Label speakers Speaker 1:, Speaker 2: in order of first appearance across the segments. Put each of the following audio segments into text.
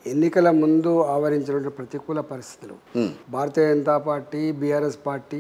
Speaker 1: ఎన్నికల ముందు ఆవరించినటువంటి ప్రతికూల పరిస్థితులు Bharatiya Janata party BRS party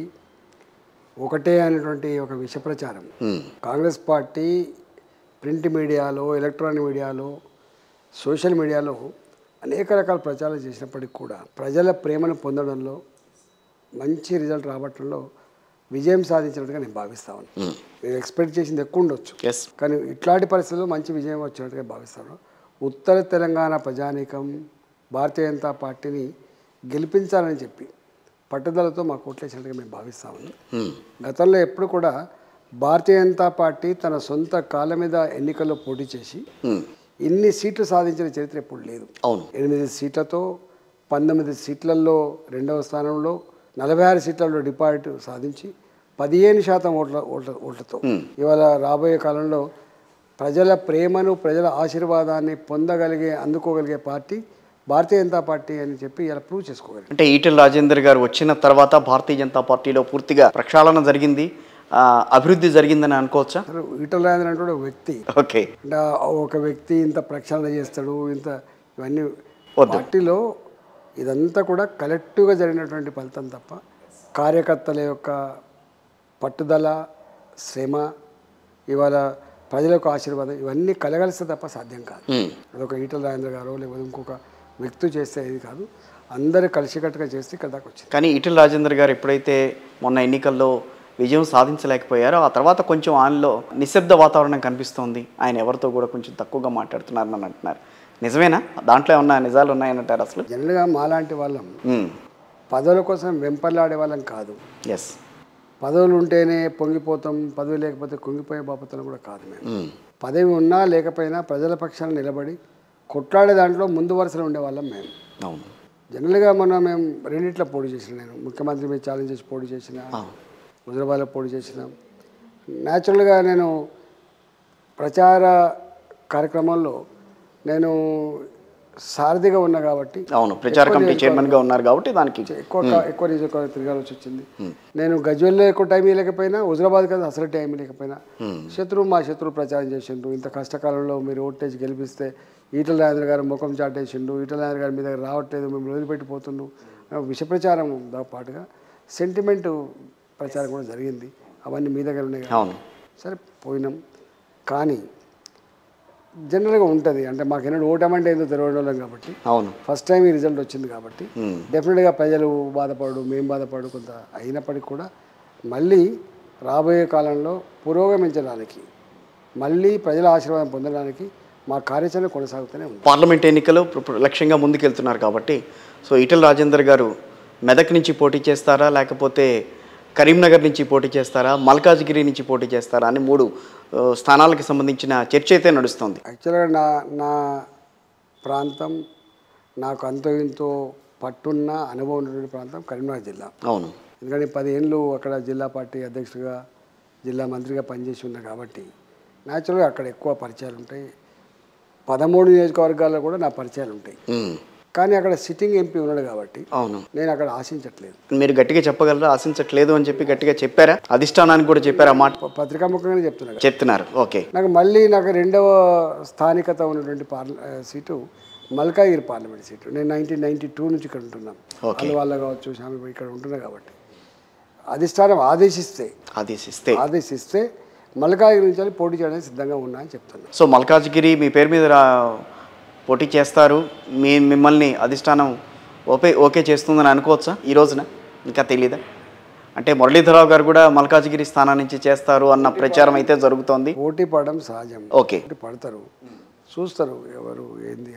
Speaker 1: ఒకటే అనేటువంటి ఒక విష ప్రచారం కాంగ్రెస్ పార్టీ ప్రింట్ మీడియాలో ఎలక్ట్రానిక్ మీడియాలో సోషల్ మీడియాలో అనేక రకాల ప్రచారం చేసినప్పటికీ కూడా ప్రజల ప్రేమను పొందడంలో మంచి రిజల్ట్ రాబట్టడంలో విజయం సాధించినట్టుగా నేను భావిస్తాను నేను ఎక్స్పెక్ట్ చేసింది ఎక్కువ ఉండొచ్చు
Speaker 2: ఎస్
Speaker 1: కానీ ఇట్లాంటి పరిస్థితుల్లో మంచి విజయం వచ్చినట్టుగా భావిస్తాను ఉత్తర తెలంగాణ ప్రజానీకం భారతీయ జనతా పార్టీని గెలిపించాలని చెప్పి పట్టుదలతో మా కోట్లేసినట్టుగా మేము భావిస్తాము గతంలో ఎప్పుడు కూడా భారతీయ జనతా పార్టీ తన సొంత కాళ్ళ మీద ఎన్నికల్లో పోటీ చేసి ఇన్ని సీట్లు సాధించిన చరిత్ర ఎప్పుడు లేదు
Speaker 2: అవును
Speaker 1: ఎనిమిది సీట్లతో పంతొమ్మిది సీట్లలో రెండవ స్థానంలో నలభై ఆరు సీట్లలో డిపాజిట్ సాధించి పదిహేను శాతం ఓట్ల ఓట్ల ఓట్లతో ఇవాళ రాబోయే కాలంలో ప్రజల ప్రేమను ప్రజల ఆశీర్వాదాన్ని పొందగలిగే అందుకోగలిగే పార్టీ భారతీయ జనతా పార్టీ అని చెప్పి ఇలా ప్రూవ్ చేసుకోగలిగారు
Speaker 2: అంటే ఈటెల రాజేందర్ గారు వచ్చిన తర్వాత భారతీయ జనతా పార్టీలో పూర్తిగా ప్రక్షాళన జరిగింది ఆ, అభివృద్ధి జరిగిందని అనుకోవచ్చా
Speaker 1: అసలు ఈటల రాజేంద్ర అంటే ఒక వ్యక్తి
Speaker 2: ఓకే
Speaker 1: అంటే ఆ ఒక వ్యక్తి ఇంత ప్రక్షాళన చేస్తాడు ఇంత ఇవన్నీ
Speaker 2: వద్దు.
Speaker 1: పార్టీలో ఇదంతా కూడా కలెక్టివ్గా జరిగినటువంటి ఫలితం తప్ప కార్యకర్తల యొక్క పట్టుదల శ్రమ ఇవాళ ప్రజల యొక్క ఆశీర్వాదం ఇవన్నీ కలగలిస్తే తప్ప సాధ్యం కాదు
Speaker 2: ఉమ్.
Speaker 1: అదొక ఈటల రాజేంద్ర గారు లేకపోతే ఇంకొక వ్యక్తి చేస్తే ఇది కాదు అందరూ కలిసికట్టుగా చేస్తే ఇక్కడ దాకా వచ్చింది
Speaker 2: కానీ ఈటెల రాజేందర్ గారు ఎప్పుడైతే మొన్న ఎన్నికల్లో విజయం సాధించలేకపోయారో ఆ తర్వాత కొంచెం ఆయనలో నిశ్శబ్ద వాతావరణం కనిపిస్తోంది ఆయన ఎవరితో కూడా కొంచెం తక్కువగా మాట్లాడుతున్నారని అంటున్నారు నిజమేనా దాంట్లో ఏమన్నా నిజాలు ఉన్నాయంటారు అసలు
Speaker 1: జనరల్గా మాలాంటి వాళ్ళం పదవుల కోసం వెంపర్లాడే వాళ్ళం కాదు
Speaker 2: ఎస్
Speaker 1: పదవులు ఉంటేనే పొంగిపోతాం పదవి లేకపోతే కుంగిపోయే బాపతలు కూడా కాదు మేము పదవి ఉన్నా లేకపోయినా ప్రజల పక్షాన నిలబడి కొట్లాడే దాంట్లో ముందు వరుసలో ఉండేవాళ్ళం మేము
Speaker 2: అవును
Speaker 1: జనరల్గా మొన్న మేము రెండిట్లో పోటీ చేసిన నేను ముఖ్యమంత్రి మీద ఛాలెంజ్ చేసి పోటీ చేసిన హుజరాబాద్లో పోటీ చేసిన న్యాచురల్గా నేను ప్రచార కార్యక్రమంలో నేను సారథిగా ఉన్నా కాబట్టి
Speaker 2: అవును ప్రచార కమిటీ చైర్మన్గా ఉన్నారు కాబట్టి దానికి
Speaker 1: ఎక్కువ ఎక్కువ నియోజకవర్గం తిరగాల్సి వచ్చింది నేను గజ్వెల్లో ఎక్కువ టైం ఇవ్వలేకపోయినా హుజరాబాద్ కదా అసలు టైం లేకపోయినా శత్రువు మా శత్రువు ప్రచారం చేసిండు ఇంత కష్టకాలంలో మీరు ఓటేసి గెలిపిస్తే ఈటల రాజేంద్ర గారు ముఖం చాటేసిండు ఈటల రాజేంద్ర గారి మీద రావట్లేదు మేము వదిలిపెట్టిపోతుండు విష ప్రచారం తో పాటుగా సెంటిమెంట్ ప్రచారం కూడా జరిగింది అవన్నీ మీ దగ్గర ఉన్నాయి కదా.
Speaker 2: అవును
Speaker 1: సరే పోయినాం కానీ జనరల్గా ఉంటుంది అంటే మాకు ఎన్నడూ ఓటమంటే ఏందో తెలియడం వాళ్ళం కాబట్టి
Speaker 2: అవును
Speaker 1: ఫస్ట్ టైం ఈ రిజల్ట్ వచ్చింది కాబట్టి డెఫినెట్గా ప్రజలు బాధపడు మేము బాధపడు కొంత అయినప్పటికీ కూడా మళ్ళీ రాబోయే కాలంలో పురోగమించడానికి మళ్ళీ ప్రజల ఆశీర్వాదం పొందడానికి మా కార్యాచరణ కొనసాగుతూనే ఉంది
Speaker 2: పార్లమెంట్ ఎన్నికలు ప్ర- ప్ర- లక్ష్యంగా ముందుకెళ్తున్నారు కాబట్టి సో ఈటెల రాజేందర్ గారు మెదక్ నుంచి పోటీ చేస్తారా లేకపోతే కరీంనగర్ నుంచి పోటీ చేస్తారా మల్కాజ్గిరి నుంచి పోటీ చేస్తారా అని మూడు ఆ, స్థానాలకు సంబంధించిన చర్చ అయితే నడుస్తుంది
Speaker 1: యాక్చువల్గా నా నా ప్రాంతం నాకు అంతో ఇంతో పట్టున్న అనుభవం ఉన్నటువంటి ప్రాంతం కరీంనగర్ జిల్లా
Speaker 2: అవును
Speaker 1: ఎందుకంటే పదిహేళ్ళు అక్కడ జిల్లా పార్టీ అధ్యక్షుడిగా జిల్లా మంత్రిగా పనిచేసి ఉన్నా కాబట్టి న్యాచురల్గా అక్కడ ఎక్కువ పరిచయాలు ఉంటాయి పదమూడు నియోజకవర్గాల్లో కూడా నా పరిచయాలు ఉంటాయి
Speaker 2: ఉమ్,
Speaker 1: కానీ అక్కడ సిట్టింగ్ ఎంపీ ఉన్నాడు కాబట్టి
Speaker 2: అవును
Speaker 1: నేను అక్కడ ఆశించట్లేదు
Speaker 2: మీరు గట్టిగా చెప్పగలరా ఆశించట్లేదు అని చెప్పి గట్టిగా చెప్పారా అధిష్టానానికి కూడా చెప్పారా ఆ మాట
Speaker 1: ప- పత్రికాముఖంగానే చెప్తున్నా కదా.
Speaker 2: చెప్తున్నారు ఓకే
Speaker 1: నాకు మళ్ళీ నాకు రెండవ స్థానికత ఉన్నటువంటి పార్ల ఆ, సీటు మల్కాగిరి పార్లమెంట్ సీటు నేను నైన్టీన్ నైన్టీ టూ నుంచి ఇక్కడ ఉంటున్నాను
Speaker 2: Okay.
Speaker 1: వాళ్ళు వాళ్ళ కావచ్చు శామి ఇక్కడ ఉంటున్నా కాబట్టి అధిష్టానం ఆదేశిస్తే
Speaker 2: ఆదేశిస్తే
Speaker 1: ఆదేశిస్తే మల్కాగిరి నుంచి వెళ్ళి పోటీ చేయడానికి సిద్ధంగా ఉన్నా అని చెప్తున్నాను
Speaker 2: సో మల్కాజ్గిరి మీ పేరు మీద రా పోటీ చేస్తారు మీ మిమ్మల్ని అధిష్టానం ఓకే ఓకే చేస్తుందని అనుకోవచ్చా ఈ రోజున ఇంకా తెలీదా అంటే మురళీధరరావు గారు కూడా మల్కాజ్గిరి స్థానం నుంచి చేస్తారు అన్న ప్రచారం అయితే జరుగుతోంది
Speaker 1: పోటీ పడడం సహజం
Speaker 2: ఓకే
Speaker 1: పోటీ పడతారు చూస్తారు ఎవరు ఏంది